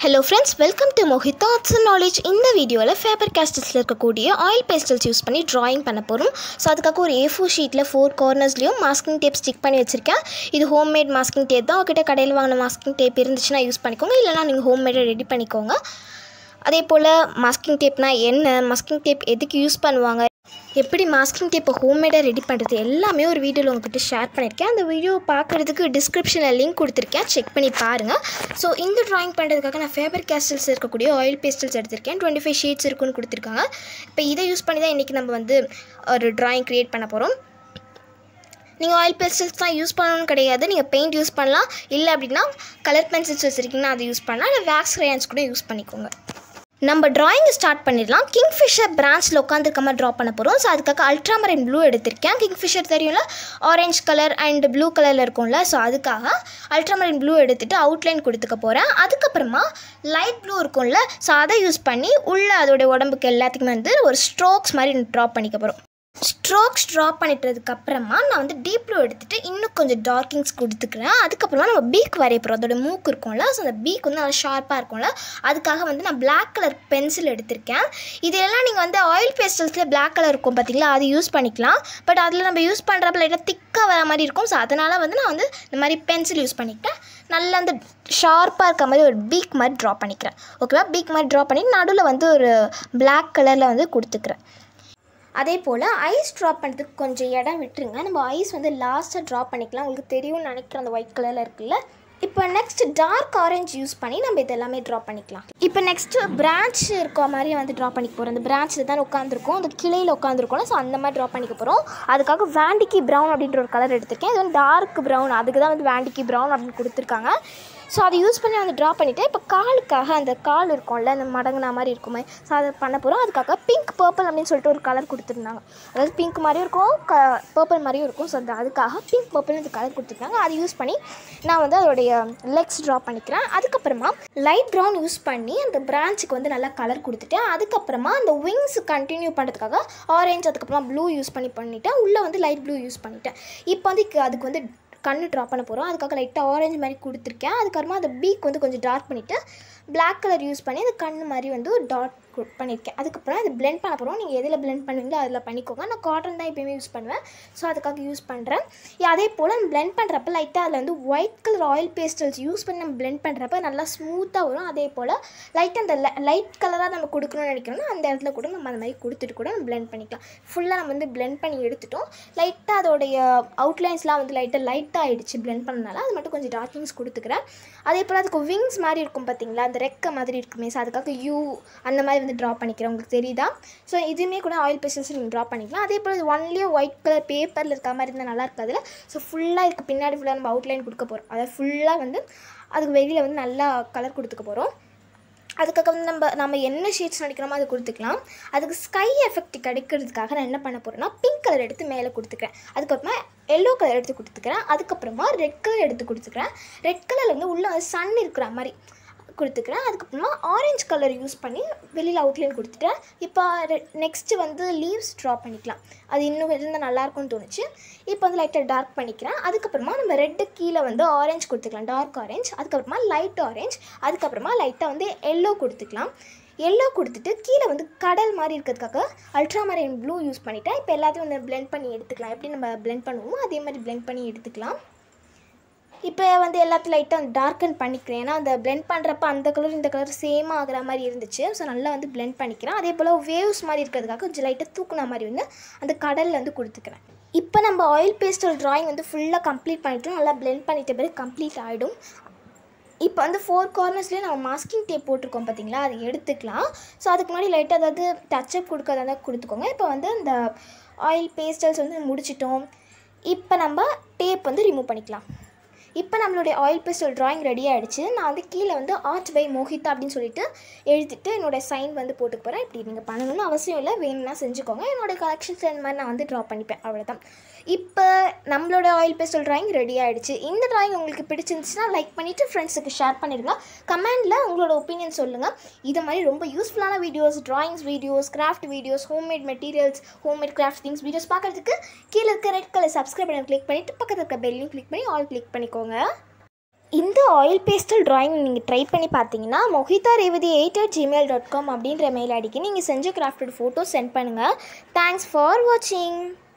hello friends welcome to Mohit thoughts and knowledge இந்த வீடியோவில் Faber கேஸ்டல்ஸில் இருக்கக்கூடிய ஆயில் பேஸ்டல்ஸ் யூஸ் பண்ணி ட்ராயிங் பண்ண போகிறோம் ஸோ அதுக்காக ஒரு ஏ ஃபோர் ஷீட்டில் ஃபோர் கார்னர்ஸ்லையும் மாஸ்கிங் டேப் ஸ்டிக் பண்ணி வச்சுருக்கேன் இது ஹோம் மேட் மாஸ்கிங் டேப் தான் உங்ககிட்ட கடையில் வாங்கின மாஸ்கிங் டேப் இருந்துச்சுன்னா யூஸ் பண்ணிக்கோங்க இல்லைனா நீங்கள் ஹோம் மேடை ரெடி பண்ணிக்கோங்க அதே போல் மாஸ்கிங் டேப்னா என்ன மாஸ்கிங் டேப் எதுக்கு யூஸ் பண்ணுவாங்க எப்படி மாஸ்கிங் டேப்பை ஹோம்மேடாக ரெடி பண்ணுறது எல்லாமே ஒரு வீடியோவில் உங்ககிட்ட ஷேர் பண்ணியிருக்கேன் அந்த வீடியோ பார்க்குறதுக்கு டிஸ்கிரிப்ஷனில் லிங்க் கொடுத்துருக்கேன் செக் பண்ணி பாருங்கள் ஸோ இந்த ட்ராயிங் பண்ணுறதுக்காக நான் ஃபேபர் கேஸ்டல்ஸ் இருக்கக்கூடிய ஆயில் பேஸ்டல்ஸ் எடுத்திருக்கேன் டுவெண்ட்டி ஃபைவ் ஷீட்ஸ் இருக்குன்னு கொடுத்துருக்காங்க இப்போ இதை யூஸ் பண்ணி தான் இன்றைக்கி நம்ம வந்து ஒரு ட்ராயிங் க்ரியேட் பண்ண போகிறோம் நீங்கள் ஆயில் பென்சில்ஸ் தான் யூஸ் பண்ணணும்னு கிடையாது நீங்கள் பெயிண்ட் யூஸ் பண்ணலாம் இல்லை அப்படின்னா கலர் பென்சில்ஸ் வச்சுருக்கீங்கன்னா அதை யூஸ் பண்ணலாம் இல்லை வேக்ஸ் கிரையான்ஸ் கூட யூஸ் பண்ணிக்கோங்க நம்ம டிராயிங் ஸ்டார்ட் பண்ணிடலாம் கிங்ஃபிஷர் பிரான்ச்சில் உட்காந்துருக்க மாதிரி ட்ரா பண்ண போகிறோம் ஸோ அதுக்காக அல்ட்ராமரின் ப்ளூ எடுத்திருக்கேன் கிங்ஃபிஷர் தெரியும்ல ஆரஞ்ச் கலர் அண்ட் ப்ளூ கலரில் இருக்கும்ல ஸோ அதுக்காக அல்ட்ராமரின் ப்ளூ எடுத்துகிட்டு அவுட்லைன் கொடுத்துக்க போகிறேன் அதுக்கப்புறமா லைட் ப்ளூ இருக்கும்ல ஸோ அதை யூஸ் பண்ணி உள்ளே அதோடைய உடம்புக்கு எல்லாத்துக்குமே வந்து ஒரு ஸ்ட்ரோக்ஸ் மாதிரி ட்ரா பண்ணிக்க போகிறோம் ஸ்ட்ரோக்ஸ் ட்ரா பண்ணிட்டதுக்கு அப்புறமா நான் வந்து டீப் ப்ளூ எடுத்துகிட்டு இன்னும் கொஞ்சம் டார்க்கிங்ஸ் கொடுத்துக்கிறேன் அதுக்கப்புறமா நம்ம பீக் வரைய போகிறோம் அதோட மூக்கு இருக்கும்ல ஸோ அந்த பீக் வந்து நல்லா ஷார்ப்பாக இருக்கும்ல அதுக்காக வந்து நான் பிளாக் கலர் பென்சில் எடுத்திருக்கேன் இதெல்லாம் நீங்கள் வந்து ஆயில் பேஸ்டல்ஸில் பிளாக் கலர் இருக்கும் பார்த்தீங்களா அது யூஸ் பண்ணிக்கலாம் பட் அதில் நம்ம யூஸ் பண்ணுறப்ப லைட்டாக திக்காக வர மாதிரி இருக்கும் ஸோ அதனால் வந்து நான் வந்து இந்த மாதிரி பென்சில் யூஸ் பண்ணிக்கிட்டேன் நல்லா அந்த ஷார்ப்பாக இருக்க மாதிரி ஒரு பீக் மாதிரி ட்ரா பண்ணிக்கிறேன் ஓகேவா பீக் மாதிரி ட்ரா பண்ணி நடுவில் வந்து ஒரு பிளாக் கலரில் வந்து கொடுத்துக்கிறேன் அதே போல் ஐஸ் ட்ராப் பண்ணுறதுக்கு கொஞ்சம் இடம் விட்டுருங்க நம்ம ஐஸ் வந்து லாஸ்ட்டாக ட்ராப் பண்ணிக்கலாம் உங்களுக்கு தெரியும்னு நினைக்கிறேன் அந்த ஒயிட் கலரில் இருக்குல்ல இப்போ நெக்ஸ்ட் டார்க் ஆரஞ்ச் யூஸ் பண்ணி நம்ம இது எல்லாமே ட்ரா பண்ணிக்கலாம் இப்போ நெக்ஸ்ட்டு பிரான்ச் இருக்க மாதிரி வந்து ட்ரா பண்ணிக்க போகிறோம் அந்த பிரான்ச்சில் தான் உட்காந்துருக்கும் அந்த கிளையில் உட்காந்துருக்கோம் ஸோ அந்த மாதிரி ட்ரா பண்ணிக்க போகிறோம் அதுக்காக வேண்டிக்கி ப்ரௌன் அப்படின்ற ஒரு கலர் எடுத்திருக்கேன் இது வந்து டார்க் ப்ரௌன் அதுக்கு தான் வந்து வேண்டிக்கி ப்ரௌன் அப்படின்னு கொடுத்துருக்காங்க ஸோ அதை யூஸ் பண்ணி வந்து ட்ரா பண்ணிவிட்டு இப்போ காலுக்காக அந்த கால் இருக்கும்ல அந்த மடங்குனா மாதிரி இருக்குமே ஸோ அதை பண்ண போகிறோம் அதுக்காக பிங்க் பர்பிள் அப்படின்னு சொல்லிட்டு ஒரு கலர் கொடுத்துருந்தாங்க அதாவது பிங்க் மாதிரியும் இருக்கும் க பர்பிள் மாதிரியும் இருக்கும் ஸோ அந்த அதுக்காக பிங்க் பர்பிள் இந்த கலர் கொடுத்துருக்காங்க அதை யூஸ் பண்ணி நான் வந்து அதோடைய லெக்ஸ் ட்ரா பண்ணிக்கிறேன் அதுக்கப்புறமா லைட் ப்ரௌன் யூஸ் பண்ணி அந்த பிரான்ச்சுக்கு வந்து நல்லா கலர் கொடுத்துட்டேன் அதுக்கப்புறமா அந்த விங்ஸ் கண்டினியூ பண்ணுறதுக்காக ஆரஞ்சு அதுக்கப்புறமா ப்ளூ யூஸ் பண்ணி பண்ணிவிட்டேன் உள்ளே வந்து லைட் ப்ளூ யூஸ் பண்ணிட்டேன் இப்போ வந்து அதுக்கு வந்து கண்ணு ட்ரா பண்ண போகிறோம் அதுக்காக லைட்டாக ஆரஞ்சு மாதிரி கொடுத்துருக்கேன் அதுக்கப்புறமா அந்த பீக் வந்து கொஞ்சம் டார்க் பண்ணிவிட்டு பிளாக் கலர் யூஸ் பண்ணி அந்த கண் மாதிரி வந்து ஒரு டாட் பண்ணியிருக்கேன் அதுக்கப்புறம் அது பிளெண்ட் பண்ண போகிறோம் நீங்கள் எதில் பிளெண்ட் பண்ணுவீங்களோ அதில் பண்ணிக்கோங்க நான் காட்டன் தான் எப்பயுமே யூஸ் பண்ணுவேன் ஸோ அதுக்காக யூஸ் பண்ணுறேன் அதே போல் நம்ம பிளெண்ட் பண்ணுறப்ப லைட்டாக அதில் வந்து white colour oil pastels use பண்ணி நம்ம பிளெண்ட் பண்ணுறப்ப நல்லா ஸ்மூத்தாக வரும் அதே போல் லைட்டாக அந்த லைட் கலராக நம்ம கொடுக்கணும்னு நினைக்கிறோம்னா அந்த இடத்துல கூட நம்ம அந்த மாதிரி கொடுத்துட்டு கூட நம்ம பிளெண்ட் பண்ணிக்கலாம் ஃபுல்லாக நம்ம வந்து பிளெண்ட் பண்ணி எடுத்துட்டோம் லைட்டாக அதோடைய அவுட்லைன்ஸ்லாம் வந்து லைட்டாக லைட்டாக ஆகிடுச்சு பிளெண்ட் பண்ணனால அது மட்டும் கொஞ்சம் டார்க்கிங்ஸ் கொடுத்துக்கிறேன் அதே போல் அதுக்கு விங்ஸ் மாதிரி இருக்கும் பார்த்தீங்களா அந்த ரெக்கை மாதிரி இருக்குமே ஸோ அதுக்காக யூ அந்த மாதிரி வந்து ட்ரா பண்ணிக்கிறேன் உங்களுக்கு தெரியுதா ஸோ இதுவுமே கூட ஆயில் பேஸ்டல்ஸ் நீங்கள் ட்ரா பண்ணிக்கலாம் அதே போல் ஒன்லியே ஒயிட் கலர் பேப்பரில் இருக்க மாதிரி இருந்தால் நல்லா இருக்காதுல ஸோ ஃபுல்லாக இதுக்கு பின்னாடி ஃபுல்லாக நம்ம அவுட்லைன் கொடுக்க போகிறோம் அதாவது ஃபுல்லாக வந்து அதுக்கு வெளியில் வந்து நல்லா கலர் கொடுத்துக்க போகிறோம் அதுக்காக வந்து நம்ம நம்ம என்ன ஷேட்ஸ் நடிக்கிறோமோ அதை கொடுத்துக்கலாம் அதுக்கு ஸ்கை எஃபெக்ட் கிடைக்கிறதுக்காக நான் என்ன பண்ண போகிறேன்னா பிங்க் கலர் எடுத்து மேலே கொடுத்துக்கிறேன் அதுக்கப்புறமா எல்லோ கலர் எடுத்து கொடுத்துக்கிறேன் அதுக்கப்புறமா ரெட் கலர் எடுத்து கொடுத்துக்கிறேன் ரெட் கலரில் வந்து உள்ளே வந்து சன் இருக்கிற மாதிரி கொடுத்துக்கிறேன் அதுக்கப்புறமா ஆரஞ்சு கலர் யூஸ் பண்ணி வெளியில் அவுட்லைன் கொடுத்துட்டேன் இப்போ நெக்ஸ்ட்டு வந்து லீவ்ஸ் ட்ரா பண்ணிக்கலாம் அது இன்னும் இருந்தால் நல்லாயிருக்கும்னு தோணுச்சு இப்போ வந்து லைட்டாக டார்க் பண்ணிக்கிறேன் அதுக்கப்புறமா நம்ம ரெட்டு கீழே வந்து ஆரஞ்சு கொடுத்துக்கலாம் டார்க் ஆரஞ்ச் அதுக்கப்புறமா லைட் ஆரஞ்ச் அதுக்கப்புறமா லைட்டாக வந்து எல்லோ கொடுத்துக்கலாம் எல்லோ கொடுத்துட்டு கீழே வந்து கடல் மாதிரி இருக்கிறதுக்காக அல்ட்ராமரைன் ப்ளூ யூஸ் பண்ணிவிட்டேன் இப்போ எல்லாத்தையும் வந்து பிளெண்ட் பண்ணி எடுத்துக்கலாம் எப்படி நம்ம பிளெண்ட் பண்ணுவோமோ அதே மாதிரி பிளெண்ட் பண்ணி எடுத்துக்கலாம் இப்போ வந்து எல்லாத்தையும் லைட்டாக டார்க்கன் பண்ணிக்கிறேன் ஏன்னா அந்த பிளெண்ட் பண்ணுறப்ப அந்த கலர் இந்த கலர் சேம் ஆகிற மாதிரி இருந்துச்சு ஸோ நல்லா வந்து பிளெண்ட் பண்ணிக்கிறேன் அதே போல் வேவ்ஸ் மாதிரி இருக்கிறதுக்காக கொஞ்சம் லைட்டாக தூக்குன மாதிரி வந்து அந்த கடலில் வந்து கொடுத்துக்கிறேன் இப்போ நம்ம ஆயில் பேஸ்டல் ட்ராயிங் வந்து ஃபுல்லாக கம்ப்ளீட் பண்ணிவிட்டோம் நல்லா பிளெண்ட் பண்ணிட்ட பிறகு கம்ப்ளீட் ஆகிடும் இப்போ வந்து ஃபோர் கார்னர்ஸ்லேயே நம்ம மாஸ்கிங் டேப் போட்டிருக்கோம் பார்த்தீங்களா அதை எடுத்துக்கலாம் ஸோ அதுக்கு முன்னாடி லைட்டாக அதாவது டச்சப் கொடுக்கறதா இருந்தால் கொடுத்துக்கோங்க இப்போ வந்து இந்த ஆயில் பேஸ்டல்ஸ் வந்து முடிச்சிட்டோம் இப்போ நம்ம டேப் வந்து ரிமூவ் பண்ணிக்கலாம் இப்போ நம்மளுடைய ஆயில் பேஸ்டல் ட்ராயிங் ரெடி ஆகிடுச்சு நான் வந்து கீழே வந்து ஆர்ட் பை மோஹிதா அப்படின்னு சொல்லிட்டு எழுதிட்டு என்னோடய சைன் வந்து போட்டுக்க போகிறேன் இப்படி நீங்கள் பண்ணணும்னு அவசியம் இல்லை வேணும்னா செஞ்சுக்கோங்க என்னோடய கலெக்ஷன்ஸ் இந்த மாதிரி நான் வந்து ட்ரா பண்ணிப்பேன் அவ்வளோதான் இப்போ நம்மளோட ஆயில் பேஸ்டல் ட்ராயிங் ரெடி ஆகிடுச்சு இந்த ட்ராயிங் உங்களுக்கு பிடிச்சிருந்துச்சுன்னா லைக் பண்ணிவிட்டு ஃப்ரெண்ட்ஸுக்கு ஷேர் பண்ணிடுங்க கமெண்டில் உங்களோட ஒப்பீனியன் சொல்லுங்கள் இது மாதிரி ரொம்ப யூஸ்ஃபுல்லான videos drawings videos craft videos homemade materials homemade craft things videos பார்க்குறதுக்கு கீழே இருக்க ரெட் கலர் சப்ஸ்கிரைப் பண்ணி கிளிக் பண்ணிவிட்டு பக்கத்தில் இருக்க பெல்லையும் கிளிக் பண்ணி ஆல் கிளிக் பண்ணிக்கோங்க இந்த ஆயில் பேஸ்டல் டிராயிங் நீங்கள் ட்ரை பண்ணி பார்த்தீங்கன்னா Mohitha Revathi eight at Gmail dot com அப்படின்ற மெயில் ஐடிக்கு நீங்கள் செஞ்ச கிராஃப்டட் ஃபோட்டோ சென்ட் பண்ணுங்கள் தேங்க்ஸ் ஃபார் வாட்சிங்